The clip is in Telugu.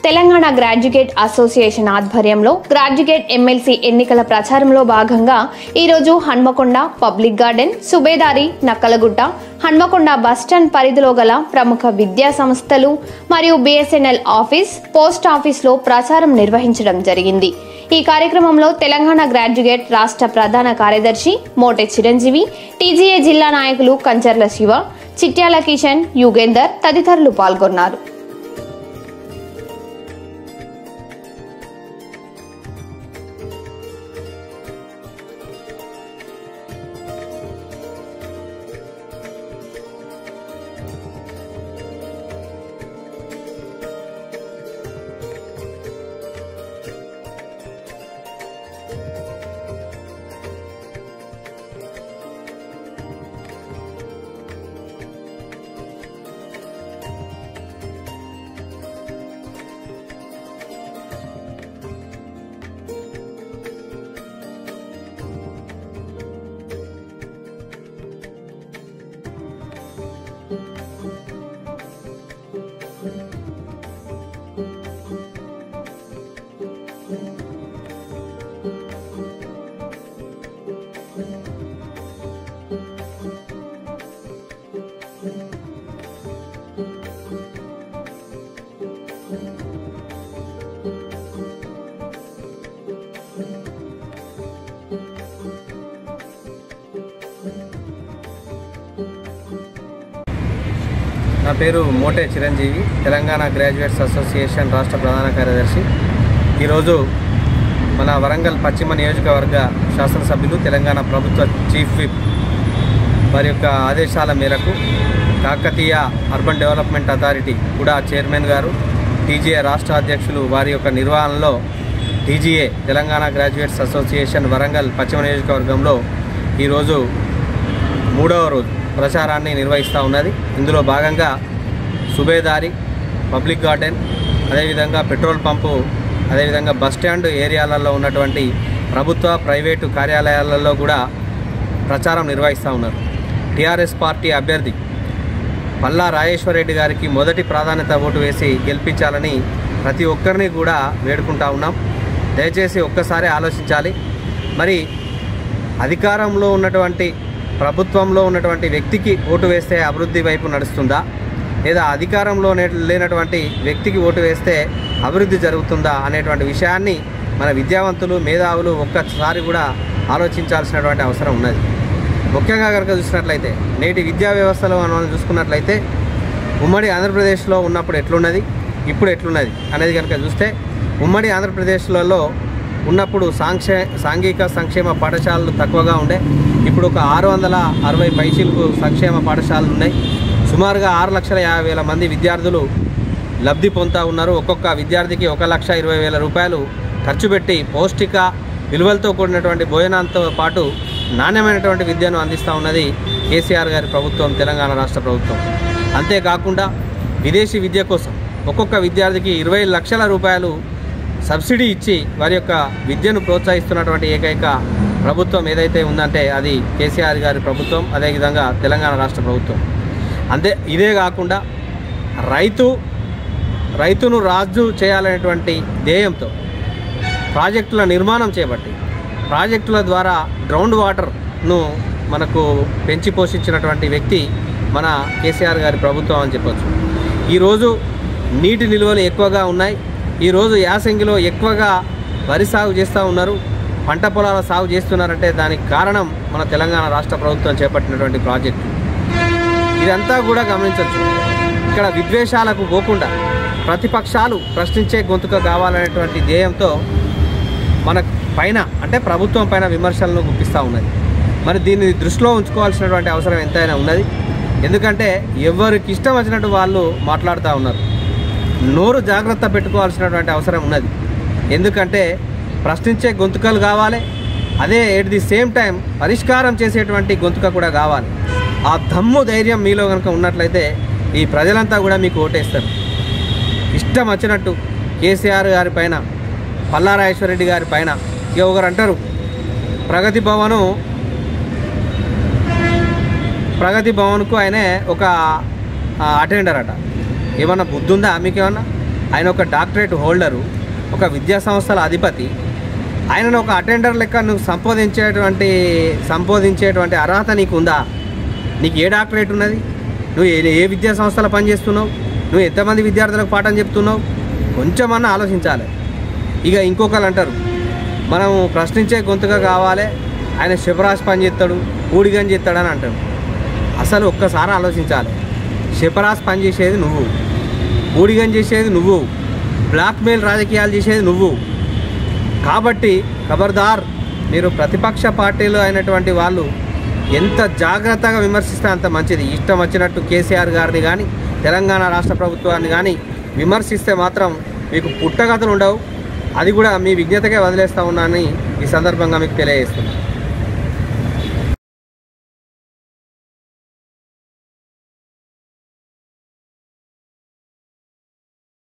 తెలంగాణ గ్రాడ్యుయేట్ అసోసియేషన్ ఆధ్వర్యంలో గ్రాడ్యుయేట్ ఎమ్మెల్సీ ఎన్నికల ప్రచారంలో భాగంగా ఈరోజు Hanmakonda public garden Subedari Nakkalagutta Hanmakonda bus stand పరిధిలో గల ప్రముఖ విద్యా సంస్థలు మరియు బిఎస్ఎన్ఎల్ ఆఫీస్ పోస్ట్ ఆఫీస్లో ప్రచారం నిర్వహించడం జరిగింది ఈ కార్యక్రమంలో తెలంగాణ గ్రాడ్యుయేట్ రాష్ట్ర ప్రధాన కార్యదర్శి మోటె చిరంజీవి టీజీఏ జిల్లా నాయకులు కంచర్ల శివ చిట్యాల కిషన్ యుగేందర్ తదితరులు పాల్గొన్నారు నా పేరు మోటే చిరంజీవి తెలంగాణ గ్రాడ్యుయేట్స్ అసోసియేషన్ రాష్ట్ర ప్రధాన కార్యదర్శి ఈరోజు మన వరంగల్ పశ్చిమ నియోజకవర్గ శాసనసభ్యులు తెలంగాణ ప్రభుత్వ చీఫ్ విప్ వారి యొక్క ఆదేశాల మేరకు కాకతీయ అర్బన్ డెవలప్మెంట్ అథారిటీ కూడా చైర్మన్ గారు టీజీఏ రాష్ట్ర అధ్యక్షులు వారి యొక్క నిర్వహణలో TGA Telangana graduates association Warangal పశ్చిమ నియోజకవర్గంలో ఈరోజు మూడవ రోజు ప్రచారాన్ని నిర్వహిస్తూ ఉన్నది ఇందులో భాగంగా సుబేదారి పబ్లిక్ గార్డెన్ అదేవిధంగా పెట్రోల్ పంపు అదేవిధంగా బస్టాండ్ ఏరియాలలో ఉన్నటువంటి ప్రభుత్వ ప్రైవేటు కార్యాలయాలలో కూడా ప్రచారం నిర్వహిస్తూ ఉన్నారు టీఆర్ఎస్ పార్టీ అభ్యర్థి పల్లా రాజేశ్వరరెడ్డి గారికి మొదటి ప్రాధాన్యత ఓటు వేసి గెలిపించాలని ప్రతి ఒక్కరిని కూడా వేడుకుంటా ఉన్నాం దయచేసి ఒక్కసారి ఆలోచించాలి మరి అధికారంలో ఉన్నటువంటి ప్రభుత్వంలో ఉన్నటువంటి వ్యక్తికి ఓటు వేస్తే అభివృద్ధి వైపు నడుస్తుందా లేదా అధికారంలో నే- లేనటువంటి వ్యక్తికి ఓటు వేస్తే అభివృద్ధి జరుగుతుందా అనేటువంటి విషయాన్ని మన విద్యావంతులు మేధావులు ఒక్కసారి కూడా ఆలోచించాల్సినటువంటి అవసరం ఉన్నది ముఖ్యంగా కనుక చూసినట్లయితే నేటి విద్యా వ్యవస్థలో మనం చూసుకున్నట్లయితే ఉమ్మడి ఆంధ్రప్రదేశ్లో ఉన్నప్పుడు ఎట్లున్నది ఇప్పుడు ఎట్లున్నది అనేది కనుక చూస్తే ఉమ్మడి ఆంధ్రప్రదేశ్లలో ఉన్నప్పుడు సాంక్షే సాంఘిక సంక్షేమ పాఠశాలలు తక్కువగా ఉండే ఇప్పుడు ఒక ఆరు వందల అరవై పైసలకు సంక్షేమ పాఠశాలలు ఉన్నాయి సుమారుగా ఆరు లక్షల యాభై వేల మంది విద్యార్థులు లబ్ధి పొందుతూ ఉన్నారు ఒక్కొక్క విద్యార్థికి ఒక లక్ష ఇరవై వేల రూపాయలు ఖర్చు పెట్టి పౌష్టిక విలువలతో కూడినటువంటి భోజనంతో పాటు నాణ్యమైనటువంటి విద్యను అందిస్తూ ఉన్నది కేసీఆర్ గారి ప్రభుత్వం తెలంగాణ రాష్ట్ర ప్రభుత్వం అంతేకాకుండా విదేశీ విద్య కోసం ఒక్కొక్క విద్యార్థికి ఇరవై లక్షల రూపాయలు సబ్సిడీ ఇచ్చి వారి యొక్క విద్యను ప్రోత్సహిస్తున్నటువంటి ఏకైక ప్రభుత్వం ఏదైతే ఉందంటే అది కేసీఆర్ గారి ప్రభుత్వం అదేవిధంగా తెలంగాణ రాష్ట్ర ప్రభుత్వం అంతే ఇదే కాకుండా రైతు రైతును రాజు చేయాలనేటువంటి ధ్యేయంతో ప్రాజెక్టుల నిర్మాణం చేపట్టి ప్రాజెక్టుల ద్వారా గ్రౌండ్ వాటర్ను మనకు పెంచి పోషించినటువంటి వ్యక్తి మన కేసీఆర్ గారి ప్రభుత్వం అని చెప్పొచ్చు ఈరోజు నీటి నిల్వలు ఎక్కువగా ఉన్నాయి ఈరోజు యాసంగిలో ఎక్కువగా వరి సాగు చేస్తూ ఉన్నారు పంట పొలాల సాగు చేస్తున్నారంటే దానికి కారణం మన తెలంగాణ రాష్ట్ర ప్రభుత్వం చేపట్టినటువంటి ప్రాజెక్టు ఇదంతా కూడా గమనించవచ్చు ఇక్కడ విద్వేషాలకు పోకుండా ప్రతిపక్షాలు ప్రశ్నించే గొంతుక కావాలనేటువంటి ధ్యేయంతో మన పైన అంటే ప్రభుత్వం పైన విమర్శలను గుప్పిస్తూ ఉన్నది మరి దీన్ని దృష్టిలో ఉంచుకోవాల్సినటువంటి అవసరం ఎంతైనా ఉన్నది ఎందుకంటే ఎవరికి ఇష్టం వచ్చినట్టు వాళ్ళు మాట్లాడుతూ ఉన్నారు నోరు జాగ్రత్త పెట్టుకోవాల్సినటువంటి అవసరం ఉన్నది ఎందుకంటే ప్రశ్నించే గొంతుకలు కావాలి అదే ఎట్ ది సేమ్ టైం పరిష్కారం చేసేటువంటి గొంతుక కూడా కావాలి ఆ దమ్ము ధైర్యం మీలో కనుక ఉన్నట్లయితే ఈ ప్రజలంతా కూడా మీకు ఓటేస్తారు ఇష్టం వచ్చినట్టు కేసీఆర్ గారి పైన పల్లారాజేశ్వరరెడ్డి గారి పైన ఇక ఒకరు అంటారు ప్రగతి భవను ప్రగతి భవన్కు ఆయనే ఒక అటెండర్ అట ఏమన్నా బుద్ధి ఉందా మీకేమన్నా ఆయన ఒక డాక్టరేట్ హోల్డరు ఒక విద్యా సంస్థల అధిపతి ఆయనను ఒక అటెండర్ లెక్క నువ్వు సంబోధించేటువంటి సంబోధించేటువంటి అర్హత నీకు ఉందా నీకు ఏ డాక్టరేట్ ఉన్నది నువ్వు ఏ ఏ విద్యా సంస్థలో పనిచేస్తున్నావు నువ్వు ఎంతమంది విద్యార్థులకు పాఠం చెప్తున్నావు కొంచెమన్నా ఆలోచించాలి ఇక ఇంకొకరు అంటారు మనం ప్రశ్నించే గొంతుగా కావాలి ఆయన శివరాజ్ పని చేస్తాడు ఊడిగని చేస్తాడని అంటాడు అసలు ఒక్కసారి ఆలోచించాలి శివరాజ్ పని చేసేది నువ్వు ఊడిగని చేసేది నువ్వు బ్లాక్మెయిల్ రాజకీయాలు చేసేది నువ్వు కాబట్టి ఖబర్దార్ మీరు ప్రతిపక్ష పార్టీలు అయినటువంటి వాళ్ళు ఎంత జాగ్రత్తగా విమర్శిస్తే అంత మంచిది ఇష్టం వచ్చినట్టు కేసీఆర్ గారిని కానీ తెలంగాణ రాష్ట్ర ప్రభుత్వాన్ని కానీ విమర్శిస్తే మాత్రం మీకు పుట్టగతులు ఉండవు అది కూడా మీ విజ్ఞతకే వదిలేస్తా ఉన్నానని ఈ సందర్భంగా మీకు తెలియజేస్తున్నాను